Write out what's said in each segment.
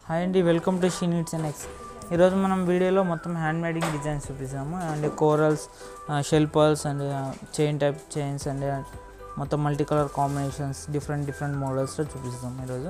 hi అండి welcome to she needs and X ఈరోజు మనం వీడియోలో మొత్తం హ్యాండ్ మేడింగ్ డిజైన్స్ చూపిస్తాము and corals shell pearls and chain type chains and మొత్తం multi colour combinations different different మోడల్స్లో చూపిస్తాం ఈరోజు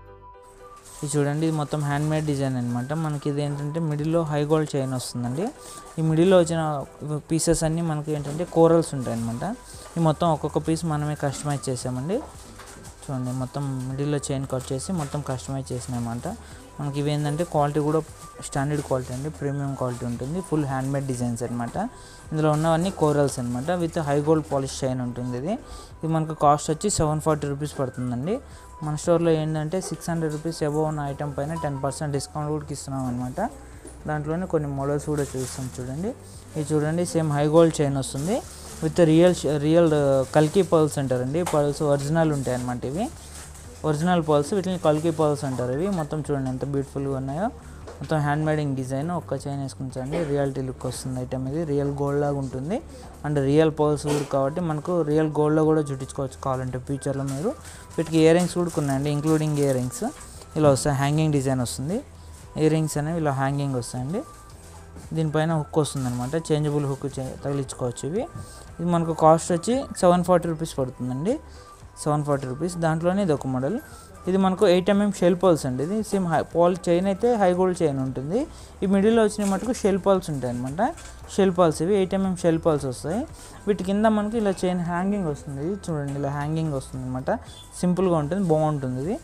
ఇది చూడండి ఇది మొత్తం హ్యాండ్ మేడ్ డిజైన్ అనమాట మనకి ఇది ఏంటంటే మిడిల్లో హై గోల్డ్ చైన్ వస్తుందండి ఈ మిడిల్లో వచ్చిన పీసెస్ అన్నీ మనకి ఏంటంటే కోరల్స్ ఉంటాయి అనమాట ఈ మొత్తం ఒక్కొక్క పీస్ మనమే కస్టమైజ్ చేసామండి చూడండి మొత్తం మిడిల్లో చైన్ కట్ చేసి మొత్తం కస్టమైజ్ చేసినాయన్నమాట మనకి ఇవి ఏంటంటే క్వాలిటీ కూడా స్టాండర్డ్ క్వాలిటీ అండి ప్రీమియం క్వాలిటీ ఉంటుంది ఫుల్ హ్యాండ్ మేడ్ డిజైన్స్ అనమాట ఇందులో ఉన్నవన్నీ కోరల్స్ అనమాట with high gold polish chain ఉంటుంది ఇది ఇది మనకు కాస్ట్ వచ్చి సెవెన్ ఫార్టీ రూపీస్ పడుతుందండి మన స్టోర్లో ఏంటంటే సిక్స్ హండ్రెడ్ రూపీస్ అబోవ్ ఉన్న ఐటమ్ పైన టెన్ పర్సెంట్ డిస్కౌంట్ కూడా ఇస్తున్నాం అనమాట దాంట్లోనే కొన్ని మోడల్స్ కూడా చూస్తాం చూడండి ఇది చూడండి సేమ్ హై గోల్డ్ చైన్ వస్తుంది విత్ రియల్ రియల్ కల్కీ పర్ల్స్ అంటారండి పర్ల్స్ ఒరిజినల్ ఉంటాయి అనమాట ఇవి ఒరిజినల్ పర్ల్స్ వీటిని కల్కీ పర్ల్స్ అంటారు ఇవి మొత్తం చూడండి ఎంత బ్యూటిఫుల్గా ఉన్నాయో మొత్తం హ్యాండ్ మేడింగ్ డిజైన్ ఒక్క చైన్ వేసుకుంటండి రియాలిటీ లుక్ వస్తుంది ఐటమ్ ఇది రియల్ గోల్డ్ లాగా ఉంటుంది అండ్ రియల్ పర్ల్స్ కూడా కాబట్టి మనకు రియల్ గోల్డ్లో కూడా చుట్టించుకోవచ్చు కావాలంటే ఫ్యూచర్లో మీరు వీటికి ఇయర్ రింగ్స్ కూడా ఉన్నాయండి ఇంక్లూడింగ్ ఇయర్ రింగ్స్ ఇలా వస్తాయి హ్యాంగింగ్ డిజైన్ వస్తుంది ఇయర్ రింగ్స్ అనేవి ఇలా హ్యాంగింగ్ వస్తాయండి దీనిపైన హుక్ వస్తుంది అనమాట చేంజబుల్ హుక్ తగిలించుకోవచ్చు ఇవి ఇది మనకు కాస్ట్ వచ్చి సెవెన్ ఫార్టీ రూపీస్ పడుతుందండి సెవెన్ ఫార్టీ రూపీస్ దాంట్లోనే ఇది ఒక మోడల్ ఇది మనకు ఎయిట్ ఎంఎం షెల్ పల్స్ అండి ఇది సేమ్ హై పాల్ చైన్ అయితే హై గోల్డ్ చైన్ ఉంటుంది ఈ మిడిల్లో వచ్చిన మటుకు షెల్ పల్స్ ఉంటాయి అనమాట షెల్ పల్స్ ఇవి ఎయిట్ ఎంఎం షెల్ పల్స్ వస్తాయి వీటి కింద మనకి ఇలా చైన్ హ్యాంగింగ్ వస్తుంది ఇది చూడండి ఇలా హ్యాంగింగ్ వస్తుంది అనమాట సింపుల్గా ఉంటుంది బాగుంటుంది ఇది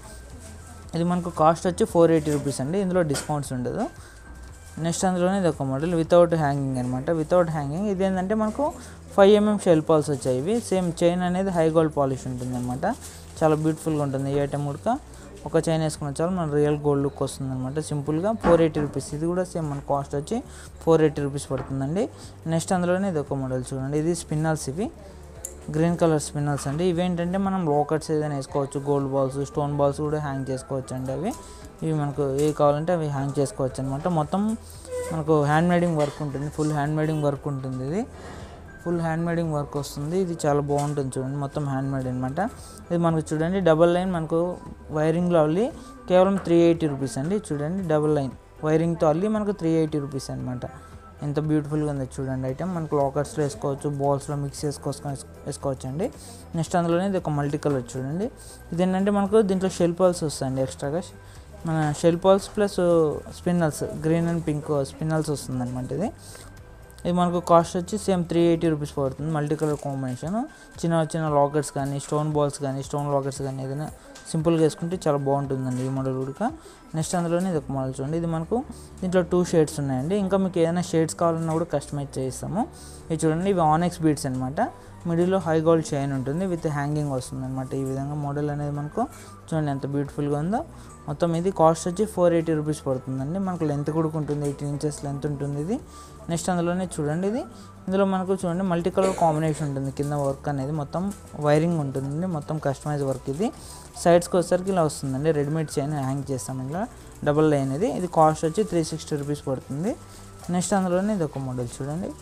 ఇది మనకు కాస్ట్ వచ్చి ఫోర్ ఎయిటీ రూపీస్ అండి ఇందులో డిస్కౌంట్స్ ఉండదు నెక్స్ట్ అందులోనే ఇది ఒక మోడల్ వితౌట్ హ్యాంగింగ్ అనమాట వితౌట్ హ్యాంగింగ్ ఇది ఏంటంటే మనకు ఫైవ్ ఎంఎం షెల్ పాల్స్ వచ్చాయి ఇవి సేమ్ చైన్ అనేది హై గోల్డ్ పాలిష్ ఉంటుంది అనమాట చాలా బ్యూటిఫుల్గా ఉంటుంది ఈ ఐటమ్ కూడా ఒక చైన్ వేసుకున్న చాలు మన రియల్ గోల్డ్ లుక్ వస్తుంది అనమాట సింపుల్గా ఫోర్ ఎయిటీ రూపీస్ ఇది కూడా సేమ్ మన కాస్ట్ వచ్చి ఫోర్ ఎయిటీ రూపీస్ పడుతుందండి నెక్స్ట్ అందులోనే ఇది ఒక మోడల్ చూడండి ఇది స్పిన్నల్స్ ఇవి గ్రీన్ కలర్ స్పిన్నల్స్ అండి ఇవేంటంటే మనం లాకెట్స్ ఏదైనా వేసుకోవచ్చు గోల్డ్ బాల్స్ స్టోన్ బాల్స్ కూడా హ్యాంగ్ చేసుకోవచ్చు అండి అవి ఇవి మనకు ఏ కావాలంటే అవి హ్యాంగ్ చేసుకోవచ్చు అనమాట మొత్తం మనకు హ్యాండ్ మేడింగ్ వర్క్ ఉంటుంది ఫుల్ హ్యాండ్ మేడింగ్ వర్క్ ఉంటుంది ఇది ఫుల్ హ్యాండ్ మేడింగ్ వర్క్ వస్తుంది ఇది చాలా బాగుంటుంది చూడండి మొత్తం హ్యాండ్ మేడ్ అనమాట ఇది మనకు చూడండి డబల్ లైన్ మనకు వైరింగ్లో అల్లి కేవలం త్రీ ఎయిటీ రూపీస్ అండి చూడండి డబల్ లైన్ వైరింగ్తో అల్లి మనకు త్రీ ఎయిటీ రూపీస్ అనమాట ఎంత బ్యూటిఫుల్గా ఉందో చూడండి ఐటమ్ మనకు లాకర్స్లో వేసుకోవచ్చు బాల్స్లో మిక్స్ చేసుకోవచ్చు వేసుకోవచ్చు అండి నెక్స్ట్ అందులోనే ఇది ఒక మల్టీ కలర్ చూడండి ఇది ఏంటంటే మనకు దీంట్లో షెల్ పల్స్ వస్తాయండి ఎక్స్ట్రాగా మన shell pearls plus spinels green and pink spinels వస్తుంది అనమాట ఇది ఇది మనకు కాస్ట్ వచ్చి సేమ్ త్రీ ఎయిటీ రూపీస్ పడుతుంది మల్టీ కలర్ కాంబినేషన్ చిన్న చిన్న లాకెట్స్ కానీ స్టోన్ బాల్స్ కానీ స్టోన్ లాకెట్స్ కానీ ఏదైనా సింపుల్గా వేసుకుంటే చాలా బాగుంటుందండి ఈ మోడల్ కూడా నెక్స్ట్ అందులోనే ఇది ఒక మోడల్ చూడండి ఇది మనకు దీంట్లో టూ షేడ్స్ ఉన్నాయండి ఇంకా మీకు ఏదైనా షేడ్స్ కావాలన్నా కూడా కస్టమైజ్ చేయిస్తాము ఇది చూడండి ఇవి ఆనెక్స్ బీడ్స్ అనమాట మిడిల్లో హై గోల్డ్ చైన్ ఉంటుంది విత్ హ్యాంగింగ్ వస్తుంది అనమాట ఈ విధంగా మోడల్ అనేది మనకు చూడండి ఎంత బ్యూటిఫుల్గా ఉందో మొత్తం ఇది కాస్ట్ వచ్చి ఫోర్ ఎయిటీ రూపీస్ పడుతుందండి మనకు లెంత్ కూడా ఉంటుంది ఎయిటీన్ ఇంచెస్ లెంత్ ఉంటుంది ఇది నెక్స్ట్ అందులోనే చూడండి ఇది ఇందులో మనకు చూడండి మల్టీ కలర్ కాంబినేషన్ ఉంటుంది కింద వర్క్ అనేది మొత్తం వైరింగ్ ఉంటుందండి మొత్తం కస్టమైజ్ వర్క్ ఇది సైడ్స్కి వచ్చేసరికి ఇలా వస్తుందండి రెడీమేడ్ చైన్ హ్యాంగ్ చేస్తాం ఇలా డబల్ లైన్ ఇది ఇది కాస్ట్ వచ్చి త్రీ సిక్స్టీ రూపీస్ పడుతుంది నెక్స్ట్ అందులోనే ఇది ఒక మోడల్ చూడండి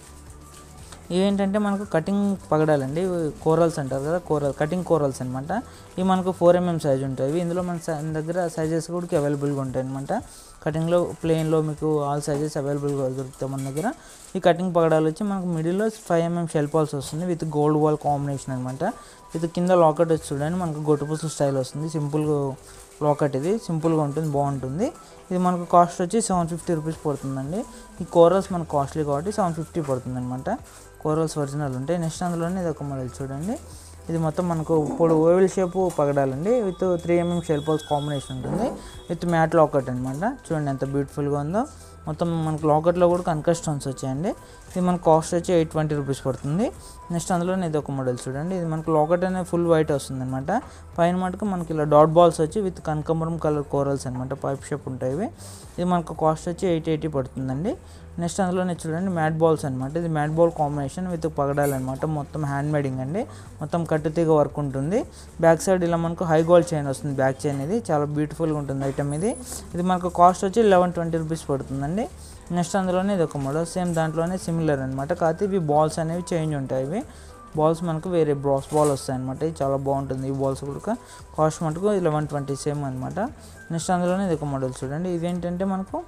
ఇవేంటంటే మనకు కటింగ్ పగడాలండి కోరల్స్ అంటారు కదా కోరల్ కటింగ్ కోరల్స్ అనమాట ఇవి మనకు ఫోర్ ఎంఎం సైజ్ ఉంటాయి ఇందులో మన దగ్గర సైజెస్ కూడా అవైలబుల్గా ఉంటాయి అనమాట కటింగ్లో ప్లెయిన్లో మీకు ఆల్ సైజెస్ అవైలబుల్గా దొరుకుతాయి మన దగ్గర ఈ కటింగ్ పగడాలు వచ్చి మనకు మిడిల్లో ఫైవ్ ఎంఎం షెల్ పాల్స్ వస్తుంది విత్ గోల్డ్ వాల్ కాంబినేషన్ అనమాట విత్ కింద లాకెట్ వచ్చి చూడండి మనకు గొట్టుపుసు స్టైల్ వస్తుంది సింపుల్గా లాకెట్ ఇది సింపుల్గా ఉంటుంది బాగుంటుంది ఇది మనకు కాస్ట్ వచ్చి సెవెన్ ఫిఫ్టీ రూపీస్ పడుతుందండి ఈ కోరల్స్ మనకు కాస్ట్లీ కాబట్టి సెవెన్ ఫిఫ్టీ పడుతుంది అనమాట కోరల్స్ ఒరిజినల్ ఉంటాయి నెక్స్ట్ అందులోనే ఇది ఒక మోడల్ చూడండి ఇది మొత్తం మనకు ఇప్పుడు ఓవెల్ షేప్ పగడాలండి with three mm shell pearls combination ఉంటుంది విత్ మ్యాట్ లాకెట్ అనమాట చూడండి ఎంత బ్యూటిఫుల్గా ఉందో మొత్తం మనకు లాకెట్లో కూడా కన్కర్ స్టోన్స్ వచ్చాయండి ఇది మనకు కాస్ట్ వచ్చి ఎయిట్ ట్వంటీ రూపీస్ పడుతుంది నెక్స్ట్ అందులోనే ఇది ఒక మోడల్ చూడండి ఇది మనకు లాకెట్ అనేది ఫుల్ వైట్ వస్తుంది అనమాట పైన మటుకు మనకి ఇలా డాట్ బాల్స్ వచ్చి విత్ కనకంబరం కలర్ కోరల్స్ అనమాట పైప్ షేప్ ఉంటాయి ఇవి ఇది మనకు కాస్ట్ వచ్చి ఎయిట్ ఎయిటీ పడుతుందండి నెక్స్ట్ అందులోనే చూడండి మ్యాట్ బాల్స్ అనమాట ఇది మ్యాట్ బాల్ కాంబినేషన్ విత్ పగడాలి అనమాట మొత్తం హ్యాండ్ మేడింగ్ అండి మొత్తం కట్టుతీగ వర్క్ ఉంటుంది బ్యాక్ సైడ్ ఇలా మనకు హై గోల్డ్ చైన్ వస్తుంది బ్యాక్ చైన్ ఇది చాలా బ్యూటిఫుల్గా ఉంటుంది ఐటమ్ ఇది ఇది మనకు కాస్ట్ వచ్చి లెవెన్ ట్వంటీ రూపీస్ పడుతుందండి నెక్స్ట్ అందులోనే ఇది ఒక మోడల్ సేమ్ దాంట్లోనే సిమిలర్ అనమాట కాకపోతే ఇవి బాల్స్ అనేవి చేంజ్ ఉంటాయి ఇవి బాల్స్ మనకు వేరే బ్రాస్ బాల్ వస్తాయి అనమాట ఇది చాలా బాగుంటుంది ఈ బాల్స్ కూడా కాస్ట్ మటుకు లెవెన్ ట్వంటీ సేమ్ అనమాట నెక్స్ట్ అందులోనే ఇది ఒక మోడల్ చూడండి ఇదేంటంటే మనకు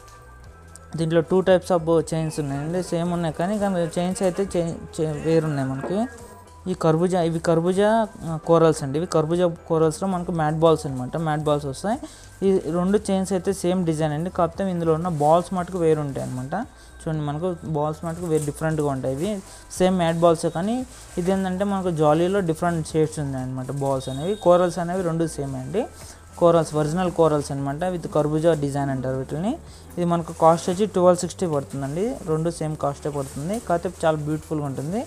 దీంట్లో టూ టైప్స్ ఆఫ్ చైన్స్ ఉన్నాయండి సేమ్ ఉన్నాయి కానీ కానీ చైన్స్ అయితే చైన్ వేరున్నాయి మనకి ఈ కర్బూజా ఇవి కర్బూజా కోరల్స్ అండి ఇవి కర్బూజా కోరల్స్లో మనకు మ్యాట్ బాల్స్ అనమాట మ్యాట్ బాల్స్ వస్తాయి ఈ రెండు చైన్స్ అయితే సేమ్ డిజైన్ అండి కాకపోతే ఇందులో ఉన్న బాల్స్ మటుకు వేరు ఉంటాయి అనమాట చూడండి మనకు బాల్స్ మటుకు వేరు డిఫరెంట్గా ఉంటాయి ఇవి సేమ్ మ్యాట్ బాల్స్ కానీ ఇది ఏంటంటే మనకు జాలీలో డిఫరెంట్ షేడ్స్ ఉన్నాయి అనమాట బాల్స్ అనేవి కోరల్స్ అనేవి రెండు సేమ్ అండి కోరల్స్ ఒరిజినల్ కోరల్స్ అనమాట విత్ కర్బూజా డిజైన్ అంటారు వీటిని ఇది మనకు కాస్ట్ వచ్చి ట్వెల్వ్ సిక్స్టీ పడుతుందండి రెండు సేమ్ కాస్టే పడుతుంది కాకపోతే చాలా బ్యూటిఫుల్గా ఉంటుంది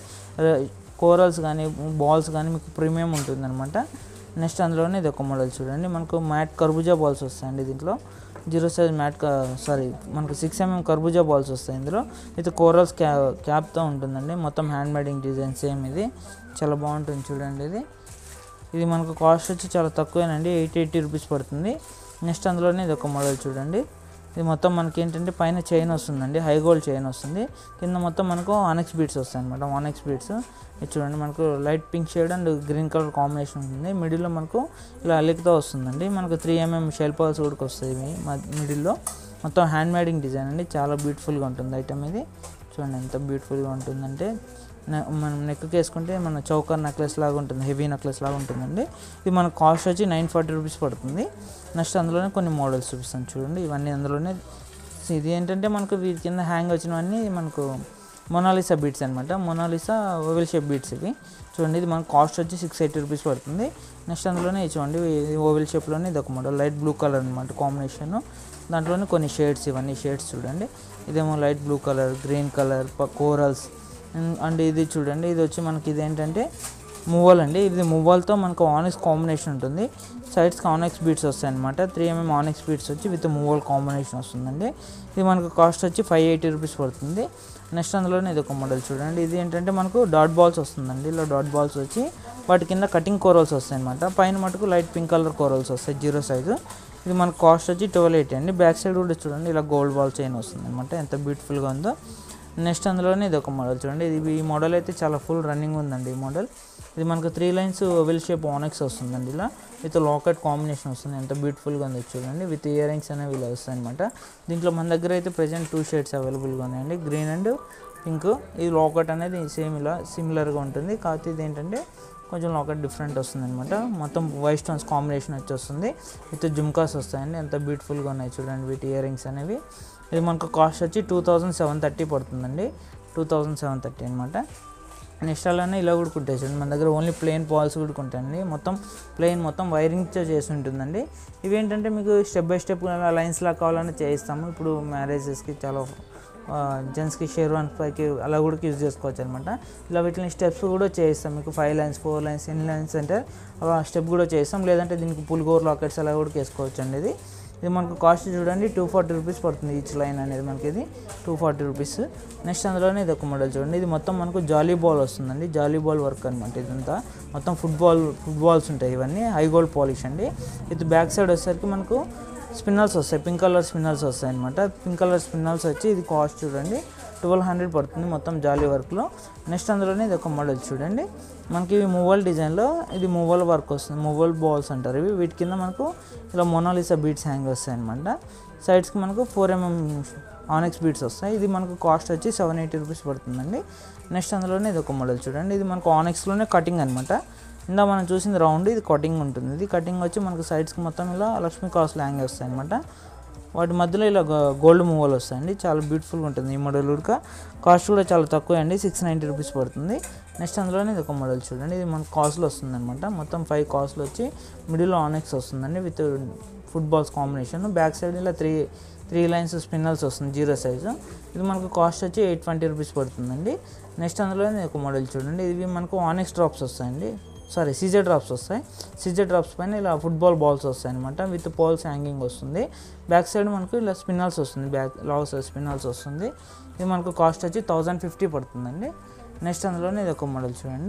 కోరల్స్ కానీ బాల్స్ కానీ మీకు ప్రీమియం ఉంటుంది అనమాట నెక్స్ట్ అందులోనే ఇది ఒక మోడల్ చూడండి మనకు మ్యాట్ కర్బూజా బాల్స్ వస్తాయండి దీంట్లో జీరో సైజ్ మ్యాట్ సారీ మనకు సిక్స్ ఎంఎం కర్బూజా బాల్స్ వస్తాయి ఇందులో విత్ కోరల్స్ క్యా క్యాప్తో ఉంటుందండి మొత్తం హ్యాండ్ మేడింగ్ డిజైన్ సేమ్ ఇది చాలా బాగుంటుంది చూడండి ఇది ఇది మనకు కాస్ట్ వచ్చి చాలా తక్కువేనండి ఎయిటీ ఎయిటీ రూపీస్ పడుతుంది నెక్స్ట్ అందులోనే ఇది ఒక మోడల్ చూడండి ఇది మొత్తం మనకి ఏంటంటే పైన చైన్ వస్తుందండి హై గోల్డ్ చైన్ వస్తుంది కింద మొత్తం మనకు ఆనెక్స్ బీట్స్ వస్తాయి అనమాట ఆనెక్స్ బీట్స్ ఇది చూడండి మనకు light pink shade and green colour combination ఉంటుంది మిడిల్లో మనకు ఇలా అలిక్తో వస్తుందండి మనకు త్రీ ఎంఎం షెల్ పర్స్ కూడా వస్తాయి ఇవి మిడిల్లో మొత్తం హ్యాండ్ మేడింగ్ డిజైన్ అండి చాలా బ్యూటిఫుల్గా ఉంటుంది ఐటమ్ ఇది చూడండి ఎంత బ్యూటిఫుల్గా ఉంటుందంటే నె- మనం నెక్కి వేసుకుంటే మన చౌకర్ నెక్లెస్ లాగా ఉంటుంది హెవీ నెక్లెస్ లాగా ఉంటుందండి ఇది మన కాస్ట్ వచ్చి నైన్ ఫార్టీ రూపీస్ పడుతుంది నెక్స్ట్ అందులోనే కొన్ని మోడల్స్ చూపిస్తాను చూడండి ఇవన్నీ అందులోనే ఇది ఏంటంటే మనకు వీటి కింద హ్యాంగ్ వచ్చినవన్నీ మనకు మొనాలిసా బీట్స్ అనమాట మొనాలిసా ఓవెల్ షేప్ బీట్స్ ఇవి చూడండి ఇది మనకు కాస్ట్ వచ్చి సిక్స్ ఎయిటీ రూపీస్ పడుతుంది నెక్స్ట్ అందులోనే ఇది చూడండి ఇది ఓవెల్ షేప్లోనే ఇది ఒక మోడల్ లైట్ బ్లూ కలర్ అనమాట కాంబినేషన్ దాంట్లోనే కొన్ని షేడ్స్ ఇవన్నీ షేడ్స్ చూడండి ఇదేమో light blue colour green colour corals and ఇది చూడండి ఇది వచ్చి మనకి ఇది ఏంటంటే మూవల్ అండి ఇది మూవల్తో మనకు ఆనెక్స్ కాంబినేషన్ ఉంటుంది సైడ్స్కి ఆనెక్స్ బీట్స్ వస్తాయి అనమాట త్రీ ఎంఎం ఆనెక్స్ బీట్స్ వచ్చి విత్ మూవల్ కాంబినేషన్ వస్తుందండి ఇది మనకు కాస్ట్ వచ్చి ఫైవ్ ఎయిటీ రూపీస్ పడుతుంది నెక్స్ట్ అందులోనే ఇది ఒక మోడల్ చూడండి ఇది ఏంటంటే మనకు డాట్ బాల్స్ వస్తుందండి ఇలా డాట్ బాల్స్ వచ్చి వాటి కింద కటింగ్ కోరల్స్ వస్తాయి అనమాట పైన మటుకు లైట్ పింక్ కలర్ కోరల్స్ వస్తాయి జీరో సైజు ఇది మనకు కాస్ట్ వచ్చి ట్వెల్వ్ ఎయిటీ అండి బ్యాక్ సైడ్ కూడా చూడండి ఇలా గోల్డ్ బాల్ చైన్ వస్తుంది అనమాట ఎంత బ్యూటిఫుల్గా ఉందో నెక్స్ట్ అందులోనే ఇది ఒక మోడల్ చూడండి ఇది ఈ మోడల్ అయితే చాలా ఫుల్ రన్నింగ్ ఉందండి ఈ మోడల్ ఇది మనకు three lines well shape onyx వస్తుందండి ఇలా విత్ లాకెట్ కాంబినేషన్ వస్తుంది ఎంత బ్యూటిఫుల్గా ఉంది చూడండి విత్ ఇయర్ రింగ్స్ అనేవి ఇలా వస్తాయి అనమాట దీంట్లో మన దగ్గర అయితే ప్రజెంట్ టూ షేడ్స్ అవైలబుల్గా ఉన్నాయండి గ్రీన్ అండ్ పింక్ ఈ లాకెట్ అనేది సేమ్ ఇలా సిమిలర్గా ఉంటుంది కాకపోతే ఇది ఏంటంటే కొంచెం లాకెట్ డిఫరెంట్ వస్తుంది అనమాట మొత్తం వైట్ స్టోన్స్ కాంబినేషన్ వచ్చి వస్తుంది విత్ జుమ్కాస్ వస్తాయండి ఎంత బ్యూటిఫుల్గా ఉన్నాయి చూడండి వీటి ఇయర్ రింగ్స్ అనేవి ఇది మనకు కాస్ట్ వచ్చి టూ థౌజండ్ సెవెన్ థర్టీ పడుతుందండి టూ థౌజండ్ సెవెన్ థర్టీ అనమాట నెక్స్ట్ అలానే ఇలా కూడా కుట్టాయి చూడండి మన దగ్గర ఓన్లీ ప్లెయిన్ పాల్స్ కూడా ఉంటాయండి మొత్తం ప్లెయిన్ మొత్తం వైరింగ్తో చేసి ఉంటుందండి ఇవి ఏంటంటే మీకు స్టెప్ బై స్టెప్ లైన్స్ లా కావాలని చేయిస్తాము ఇప్పుడు మ్యారేజెస్కి చాలా జెంట్స్కి షేర్వాన్ పైకి అలా కూడా యూజ్ చేసుకోవచ్చు అనమాట ఇలా వీటిని స్టెప్స్ కూడా చేయిస్తాం మీకు ఫైవ్ లైన్స్ ఫోర్ లైన్స్ ఎన్ని లైన్స్ అంటే అలా స్టెప్ కూడా చేస్తాం లేదంటే దీనికి పుల్గోర్ లాకెట్స్ అలా కూడా వేసుకోవచ్చు అండి ఇది ఇది మనకు కాస్ట్ చూడండి టూ ఫార్టీ రూపీస్ పడుతుంది ఈచ్ లైన్ అనేది మనకి ఇది టూ ఫార్టీ రూపీస్ నెక్స్ట్ అందులోనే ఇది ఒక మోడల్ చూడండి ఇది మొత్తం మనకు జాలీ బాల్ వస్తుందండి జాలీ బాల్ వర్క్ అనమాట ఇదంతా మొత్తం ఫుట్బాల్ ఫుట్బాల్స్ ఉంటాయి ఇవన్నీ హై గోల్డ్ పాలిష్ అండి ఇది బ్యాక్ సైడ్ వచ్చేసరికి మనకు స్పిన్నర్స్ వస్తాయి పింక్ కలర్ స్పిన్నర్స్ వస్తాయి అనమాట పింక్ కలర్ స్పిన్నర్స్ వచ్చి ఇది కాస్ట్ చూడండి ట్వెల్వ్ హండ్రెడ్ పడుతుంది మొత్తం జాలీ వర్క్లో నెక్స్ట్ అందులోనే ఇది ఒక మోడల్ చూడండి మనకి ఇవి మూవల్ డిజైన్లో ఇది మూవల్ వర్క్ వస్తుంది మూవల్ బాల్స్ అంటారు ఇవి వీటి కింద మనకు ఇలా మొనాలిసా బీట్స్ హ్యాంగ్ వస్తాయి అనమాట సైడ్స్కి మనకు ఫోర్ ఎంఎం ఆనెక్స్ బీట్స్ వస్తాయి ఇది మనకు కాస్ట్ వచ్చి సెవెన్ ఎయిటీ రూపీస్ పడుతుందండి నెక్స్ట్ అందులోనే ఇది ఒక మోడల్ చూడండి ఇది మనకు ఆనెక్స్లోనే కటింగ్ అనమాట ఇందా మనం చూసింది రౌండ్ ఇది కటింగ్ ఉంటుంది ఇది కటింగ్ వచ్చి మనకు సైడ్స్కి మొత్తం ఇలా లక్ష్మీ కాస్ట్లు హ్యాంగ్ వస్తాయి అనమాట వాటి మధ్యలో ఇలా గోల్డ్ మూవలు వస్తాయండి చాలా బ్యూటిఫుల్గా ఉంటుంది ఈ మోడల్ కూడా కాస్ట్ కూడా చాలా తక్కువ అండి సిక్స్ నైంటీ రూపీస్ పడుతుంది నెక్స్ట్ అందులోనే ఇది ఒక మోడల్ చూడండి ఇది మనకు కాస్ట్లో వస్తుంది అనమాట మొత్తం ఫైవ్ కాస్ట్లు వచ్చి మిడిల్లో ఆనెక్స్ వస్తుందండి with footballs combination back side ఇలా త్రీ త్రీ లైన్స్ స్పిన్నల్స్ వస్తుంది జీరో సైజు ఇది మనకు కాస్ట్ వచ్చి ఎయిట్ ట్వంటీ రూపీస్ పడుతుందండి నెక్స్ట్ అందులోనే ఒక మోడల్ చూడండి ఇవి మనకు ఆనెక్స్ డ్రాప్స్ వస్తాయండి సారీ సీజర్ డ్రాప్స్ వస్తాయి సీజర్ డ్రాప్స్ పైన ఇలా ఫుట్బాల్ బాల్స్ వస్తాయి అనమాట విత్ పోల్స్ హ్యాంగింగ్ వస్తుంది బ్యాక్ సైడ్ మనకు ఇలా స్పిన్నల్స్ వస్తుంది బ్యాక్ లాస్ స్పిన్నల్స్ వస్తుంది ఇది మనకు కాస్ట్ వచ్చి థౌజండ్ ఫిఫ్టీ పడుతుందండి నెక్స్ట్ అందులోనే ఇది ఒక మోడల్ చూడండి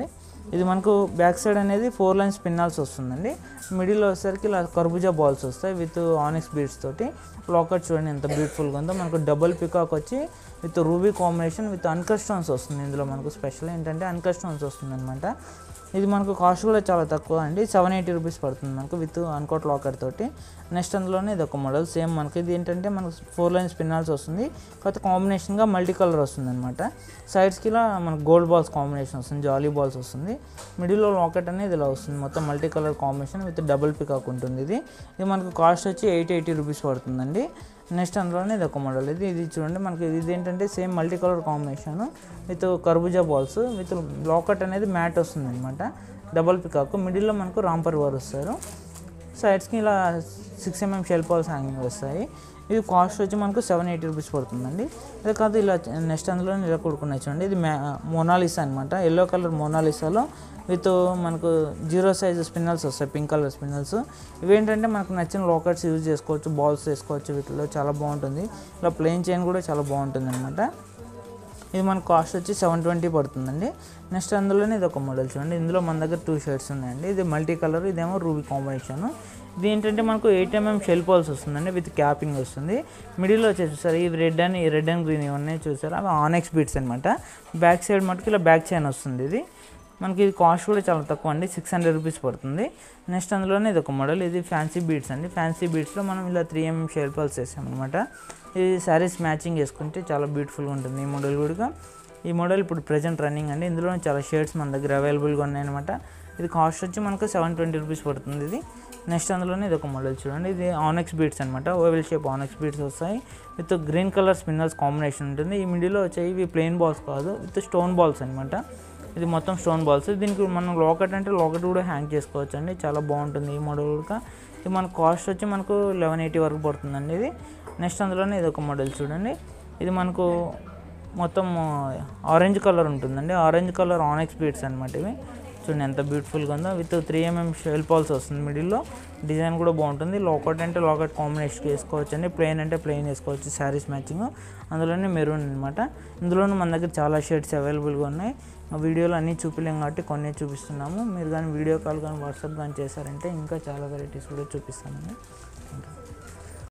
ఇది మనకు బ్యాక్ సైడ్ అనేది ఫోర్ లైన్స్ పిన్నాల్స్ వస్తుందండి మిడిల్లో వచ్చేసరికి ఇలా కర్బూజా బాల్స్ వస్తాయి విత్ ఆనిక్స్ బీడ్స్ తోటి లాకెట్ చూడండి ఎంత బ్యూటిఫుల్గా ఉందో మనకు డబుల్ పికాక్ వచ్చి with ruby combination with uncut stones వస్తుంది ఇందులో మనకు స్పెషల్ ఏంటంటే అన్కట్ స్టోన్స్ వస్తుంది అనమాట ఇది మనకు కాస్ట్ కూడా చాలా తక్కువ అండి సెవెన్ ఎయిటీ రూపీస్ పడుతుంది మనకు విత్ అన్కోట్ లాకర్ తోటి నెక్స్ట్ అందులోనే ఇది ఒక మోడల్ సేమ్ మనకి ఇది ఏంటంటే మనకు ఫోర్ లైన్స్ పిన్నాల్స్ వస్తుంది కాకపోతే కాంబినేషన్గా మల్టీ కలర్ వస్తుంది అనమాట సైడ్స్కి ఇలా మనకు గోల్డ్ బాల్స్ కాంబినేషన్ వస్తుంది జాలీ బాల్స్ వస్తుంది మిడిల్లో లాకెట్ అనేది ఇలా వస్తుంది మొత్తం multi colour combination with double peacock ఉంటుంది ఇది ఇది మనకు కాస్ట్ వచ్చి ఎయిట్ ఎయిటీ రూపీస్ పడుతుందండి నెక్స్ట్ అందులోనే ఇది ఒక మోడల్ ఇది ఇది చూడండి మనకి ఇది ఏంటంటే same multi colour combination with కర్బూజా బాల్స్ విత్ లాకెట్ అనేది మ్యాట్ వస్తుంది అనమాట డబల్ పికాక్ మిడిల్లో మనకు రాంపర్ వారు వస్తారు సైడ్స్కి ఇలా six mm shell pearls hanging వస్తాయి ఇది కాస్ట్ వచ్చి మనకు సెవెన్ ఎయిటీ రూపీస్ పడుతుందండి అదే కాదు ఇలా నెక్స్ట్ అందులో ఇలా కొడుకున్నాయి చూడండి ఇది మోనాలిసా అనమాట ఎల్లో కలర్ మోనాలిసాలో విత్ మనకు జీరో సైజ్ స్పిన్నల్స్ వస్తాయి పింక్ కలర్ స్పిన్నల్స్ ఇవేంటంటే మనకు నచ్చిన లాకెట్స్ యూజ్ చేసుకోవచ్చు బాల్స్ వేసుకోవచ్చు వీటిలో చాలా బాగుంటుంది ఇలా ప్లెయిన్ చైన్ కూడా చాలా బాగుంటుంది అనమాట ఇది మన కాస్ట్ వచ్చి సెవెన్ ట్వంటీ పడుతుందండి నెక్స్ట్ అందులోనే ఇది ఒక మోడల్ చూడండి ఇందులో మన దగ్గర టూ షర్ట్స్ ఉన్నాయండి ఇది మల్టీ కలర్ ఇదేమో రూబీ కాంబినేషన్ ఇది ఏంటంటే మనకు ఎయిట్ ఎంఎం షెల్ పాల్స్ వస్తుందండి విత్ క్యాపింగ్ వస్తుంది మిడిల్లో వచ్చేసి చూసారు ఈ రెడ్ అని రెడ్ అండ్ గ్రీన్ ఇవన్నీ చూసారు అవి ఆనెక్స్ బీట్స్ అనమాట బ్యాక్ సైడ్ మటుకు ఇలా బ్యాక్ చైన్ వస్తుంది ఇది మనకి ఇది కాస్ట్ కూడా చాలా తక్కువ అండి సిక్స్ హండ్రెడ్ రూపీస్ పడుతుంది నెక్స్ట్ అందులోనే ఇది ఒక మోడల్ ఇది ఫ్యాన్సీ బీడ్స్ అండి ఫ్యాన్సీ బీడ్స్లో మనం ఇలా త్రీ ఎంఎం షేర్ పల్స్ వేసామన్నమాట ఇది శారీస్ మ్యాచింగ్ వేసుకుంటే చాలా బ్యూటిఫుల్గా ఉంటుంది ఈ మోడల్ కూడా ఈ మోడల్ ఇప్పుడు ప్రజెంట్ రన్నింగ్ అండి ఇందులో చాలా షేడ్స్ మన దగ్గర అవైలబుల్గా ఉన్నాయన్నమాట ఇది కాస్ట్ వచ్చి మనకు సెవెన్ ట్వంటీ రూపీస్ పడుతుంది ఇది నెక్స్ట్ అందులోనే ఇది ఒక మోడల్ చూడండి ఇది ఆనెక్స్ బీడ్స్ అనమాట ఓవెల్ షేప్ ఆనెక్స్ బీడ్స్ వస్తాయి with green colour spinels combination ఉంటుంది ఈ మిడిల్లో వచ్చాయి ఇవి ప్లెయిన్ బాల్స్ కాదు విత్ స్టోన్ బాల్స్ అనమాట ఇది మొత్తం స్టోన్ బాల్స్ దీనికి మనం లాకెట్ అంటే లాకెట్ కూడా హ్యాంగ్ చేసుకోవచ్చు అండి చాలా బాగుంటుంది ఈ మోడల్ కూడా ఇది మన కాస్ట్ వచ్చి మనకు లెవెన్ ఎయిటీ వరకు పడుతుందండి ఇది నెక్స్ట్ అందులోనే ఇది ఒక మోడల్ చూడండి ఇది మనకు మొత్తం ఆరెంజ్ కలర్ ఉంటుందండి ఆరెంజ్ కలర్ ఆనెక్స్ బీట్స్ అనమాట ఇవి చూడండి ఎంత బ్యూటిఫుల్గా ఉందో with three mm shell pearls వస్తుంది మిడిల్లో డిజైన్ కూడా బాగుంటుంది లాకెట్ అంటే లాకెట్ కాంబినేషన్ వేసుకోవచ్చు అండి ప్లెయిన్ అంటే ప్లెయిన్ వేసుకోవచ్చు శారీస్ మ్యాచింగ్ అందులోనే మెరూన్ అనమాట ఇందులోనూ మన దగ్గర చాలా షర్ట్స్ అవైలబుల్గా ఉన్నాయి ఆ వీడియోలో అన్నీ చూపించలేం కాబట్టి కొన్ని చూపిస్తున్నాము మీరు కానీ వీడియో కాల్ కానీ వాట్సాప్ కానీ చేశారంటే ఇంకా చాలా వెరైటీస్ కూడా చూపిస్తామండి థ్యాంక్ యూ